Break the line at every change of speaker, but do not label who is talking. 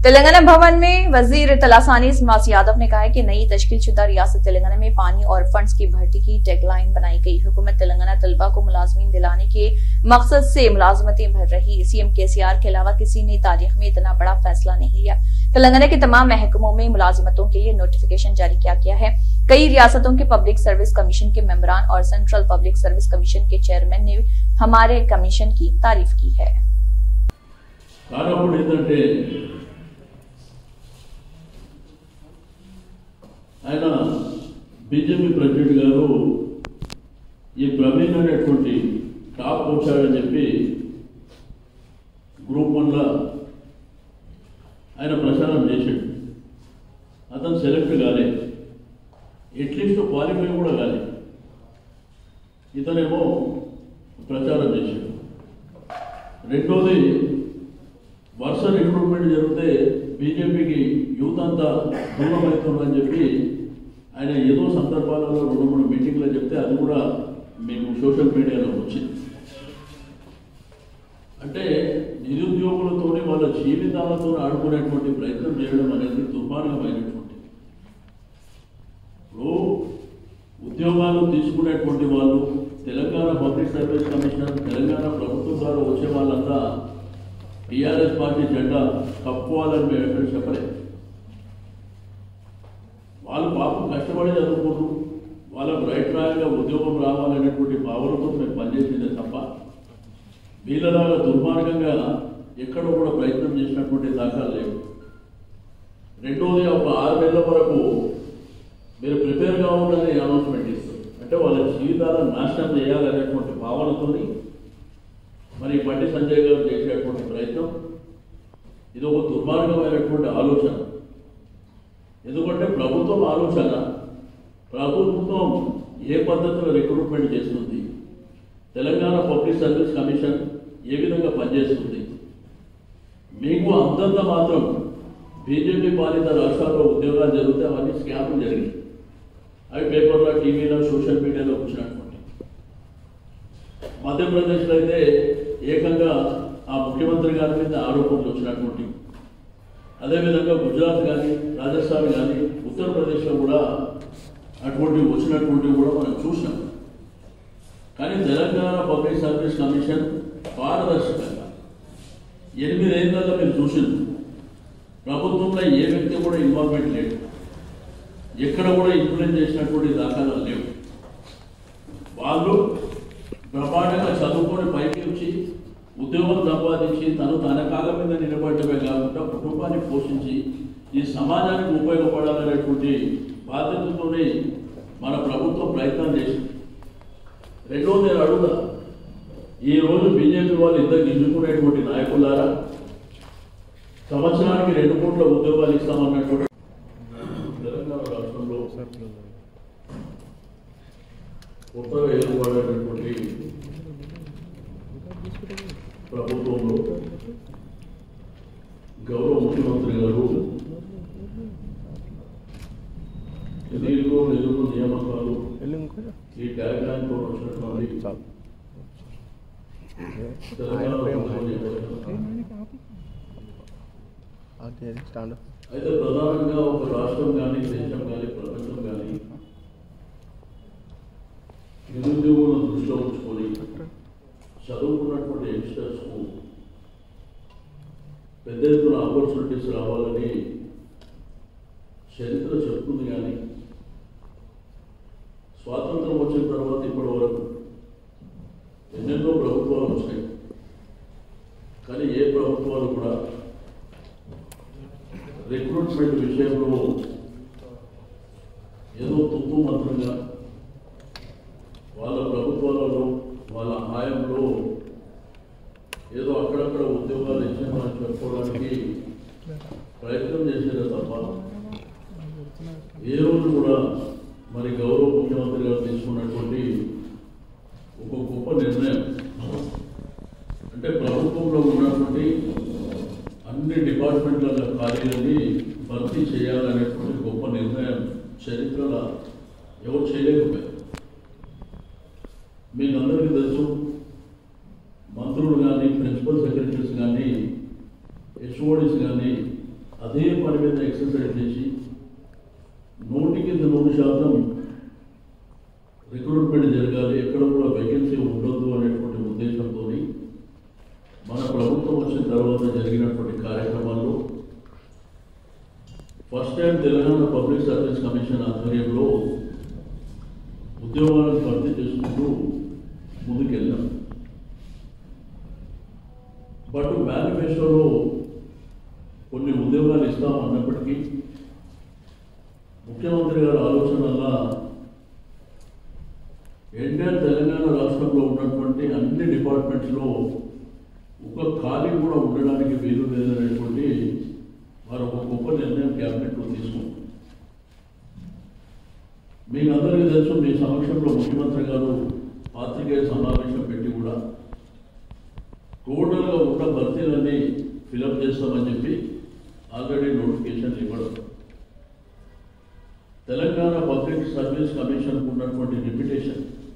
तेलंगाना भवन में वजीर तलासानी इस्मास यादव ने कहा है कि नई तश्कील शुदा रियासत तेलंगाना में पानी और फंड्स की भर्ती की टैगलाइन बनाई गई हुकूमत तेलंगाना तलबा को मुलाजमीन दिलाने के मकसद से मुलाजमतें भर रही सीएम केसीआर के अलावा किसी ने तारीख में इतना बड़ा फैसला नहीं लिया तेलंगाना के तमाम महकमों में मुलाजिमतों के लिए नोटिफिकेशन जारी किया गया है कई रियासतों के पब्लिक सर्विस कमीशन के मेंबरान और सेंट्रल पब्लिक सर्विस कमीशन के चेयरमैन ने हमारे कमीशन की तारीफ की है
కానప్పుడు ఏంటంటే ఆయన బీజేపీ ప్రెసిడెంట్ గారు ఈ ప్రవీణ్ అనేటువంటి టాప్ వచ్చాడని చెప్పి గ్రూప్ వన్లో ఆయన ప్రచారం చేశాడు అతను సెలెక్ట్ కాలేదు అట్లీస్ట్ క్వాలిఫై కూడా కాలేదు ఇతనేమో ప్రచారం చేశాడు రెండోది వరుస రిక్రూట్మెంట్ జరిగితే బీజేపీకి యూత్ అంతా దూరం అవుతుందని చెప్పి ఆయన ఏదో సందర్భాలలో రెండు మూడు మీటింగ్లో చెప్తే అది కూడా మీకు సోషల్ మీడియాలో వచ్చింది అంటే నిరుద్యోగులతోని వాళ్ళ జీవితాలతో ఆడుకునేటువంటి ప్రయత్నం చేయడం అనేది దుర్మార్గమైనటువంటి ఇప్పుడు ఉద్యోగాలు తీసుకునేటువంటి వాళ్ళు Telangana public service commission Telangana ప్రభుత్వం ద్వారా వచ్చే వాళ్ళంతా టీఆర్ఎస్ పార్టీ జెండా కప్పుకోవాలని మేము ఎక్కడ చెప్పలేదు వాళ్ళు పాపం కష్టపడి చదువుకుంటారు వాళ్ళకు రైట్ రాయల్గా ఉద్యోగం రావాలనేటువంటి భావనతో మేము పనిచేసిందే తప్ప వీళ్ళలాగా దుర్మార్గంగా ఎక్కడ కూడా ప్రయత్నం చేసినటువంటి దాఖలు లేవు రెండోది ఒక ఆరు నెలల వరకు మీరు ప్రిపేర్ కావాలని అనౌన్స్మెంట్ ఇస్తారు అంటే వాళ్ళ జీవితాలను నాశనం చేయాలనేటువంటి భావనతోని మరి బండి సంజయ్ గారు చేసేటువంటి ప్రయత్నం ఇది ఒక దుర్మార్గమైనటువంటి ఆలోచన ఎందుకంటే ప్రభుత్వం ఆలోచన ప్రభుత్వం ఏ పద్ధతిలో రిక్రూట్మెంట్ చేస్తుంది తెలంగాణ పబ్లిక్ సర్వీస్ కమిషన్ ఏ విధంగా పనిచేస్తుంది మీకు అంతంత మాత్రం బీజేపీ పాలిత రాష్ట్రాల్లో ఉద్యోగాలు జరిగితే అవన్నీ స్కామ్లు జరిగాయి అవి పేపర్లో టీవీలో సోషల్ మీడియాలో వచ్చినటువంటి మధ్యప్రదేశ్లో అయితే ఏకంగా ఆ ముఖ్యమంత్రి గారి మీద ఆరోపణలు వచ్చినటువంటి అదేవిధంగా గుజరాత్ కానీ రాజస్థాన్ కానీ ఉత్తరప్రదేశ్లో కూడా అటువంటి వచ్చినటువంటి కూడా మనం చూసినాం కానీ తెలంగాణ పబ్లిక్ సర్వీస్ కమిషన్ పారదర్శకంగా ఎనిమిదేళ్లలో మీరు చూసింది ప్రభుత్వంలో ఏ వ్యక్తి కూడా ఇన్వాల్వ్మెంట్ లేడు ఎక్కడ కూడా ఇన్ఫ్లుయెన్స్ చేసినటువంటి దాఖలాలు లేవు వాళ్ళు బ్రహ్మాండంగా చదువుకొని పైకి వచ్చి ఉద్యోగం సంపాదించి తను తన కాలం మీద నిలబడటమే కాకుండా కుటుంబాన్ని పోషించి ఈ సమాజానికి ఉపయోగపడాలనేటువంటి బాధ్యతతోనే మన ప్రభుత్వం ప్రయత్నం చేసింది రెండోది నేను అడుగుదా ఈ రోజు బీజేపీ వాళ్ళు ఇద్దరు గింజుకునేటువంటి నాయకులారా సంవత్సరానికి రెండు కోట్ల ఉద్యోగాలు ఇస్తామన్నటువంటి తెలంగాణ రాష్ట్రంలో కొత్తగా ఏర్పడేటటువంటి ప్రభుత్వంలో గౌరవ ముఖ్యమంత్రి గారు నిధులు నిధులు నియామకాలు ఈ ట్యాగ్ లైన్ తో వచ్చినటువంటి తెలంగాణ ప్రభుత్వం చేపట్టిన
స్టాండ్
అయితే ప్రధానంగా ఒక రాష్ట్రం కానీ దేశం కానీ ప్రపంచం కానీ నిరుద్యోగులను దృష్టిలో ఉంచుకొని చదువుకున్నటువంటి యంగ్స్టర్స్కు పెద్ద ఎత్తున ఆపర్చునిటీస్ రావాలని చరిత్ర చెప్తుంది కానీ స్వాతంత్రం వచ్చిన తర్వాత ఇప్పటి వరకు ఎన్నెన్నో ప్రభుత్వాలు వచ్చాయి కానీ ఏ ప్రభుత్వాలు కూడా రిక్రూట్మెంట్ విషయంలో ఏదో తుప్పు మంత్రంగా వాళ్ళ ప్రభుత్వాలలో వాళ్ళ హాయంలో ఏదో అక్కడక్కడ ఉద్యోగాలు ఇచ్చామని చెప్పుకోవడానికి ప్రయత్నం చేసేదే తప్ప ఏ రోజు కూడా మరి గౌరవ ముఖ్యమంత్రి గారు తీసుకున్నటువంటి ఒక గొప్ప నిర్ణయం అంటే ప్రభుత్వంలో ఉన్నటువంటి అన్ని డిపార్ట్మెంట్ల ఖాళీలని భర్తీ చేయాలనేటువంటి గొప్ప నిర్ణయం చరిత్రలో ఎవరు చేయలేకపోయారు మీకు అందరికీ తెలుసు మంత్రులు కానీ ప్రిన్సిపల్ సెక్రటరీస్ కానీ హెచ్ఓడిస్ కానీ మీద ఎక్సర్సైజ్ చేసి నూటికి నూరు శాతం రిక్రూట్మెంట్ జరగాలి ఎక్కడ కూడా వేకెన్సీ ఉండొద్దు అనేటువంటి ఉద్దేశంతో మన ప్రభుత్వం వచ్చిన తర్వాత జరిగినటువంటి కార్యక్రమాల్లో first time Telangana public service commission ఆధ్వర్యంలో ఉద్యోగాలను భర్తీ చేసుకుంటూ ముందుకెళ్ళాం బట్ మేనిఫెస్టోలో కొన్ని ఉద్యోగాలు ఇస్తాం అన్నప్పటికీ ముఖ్యమంత్రి గారి ఆలోచన వల్ల ఎంటైర్ తెలంగాణ రాష్ట్రంలో ఉన్నటువంటి అన్ని డిపార్ట్మెంట్స్లో ఒక ఖాళీ కూడా ఉండడానికి వీలు లేదనేటువంటి వారు ఒక గొప్ప నిర్ణయం క్యాబినెట్లో తీసుకుంటారు మీకు అందరికీ తెలుసు మీ సమక్షంలో ముఖ్యమంత్రి గారు పాత్రికేయ సమావేశం పెట్టి కూడా టోటల్గా ఉన్న భర్తీలన్నీ ఫిలప్ చేస్తామని చెప్పి ఆల్రెడీ నోటిఫికేషన్ ఇవ్వడం తెలంగాణ పబ్లిక్ సర్వీస్ కమిషన్ ఉన్నటువంటి రిప్యుటేషన్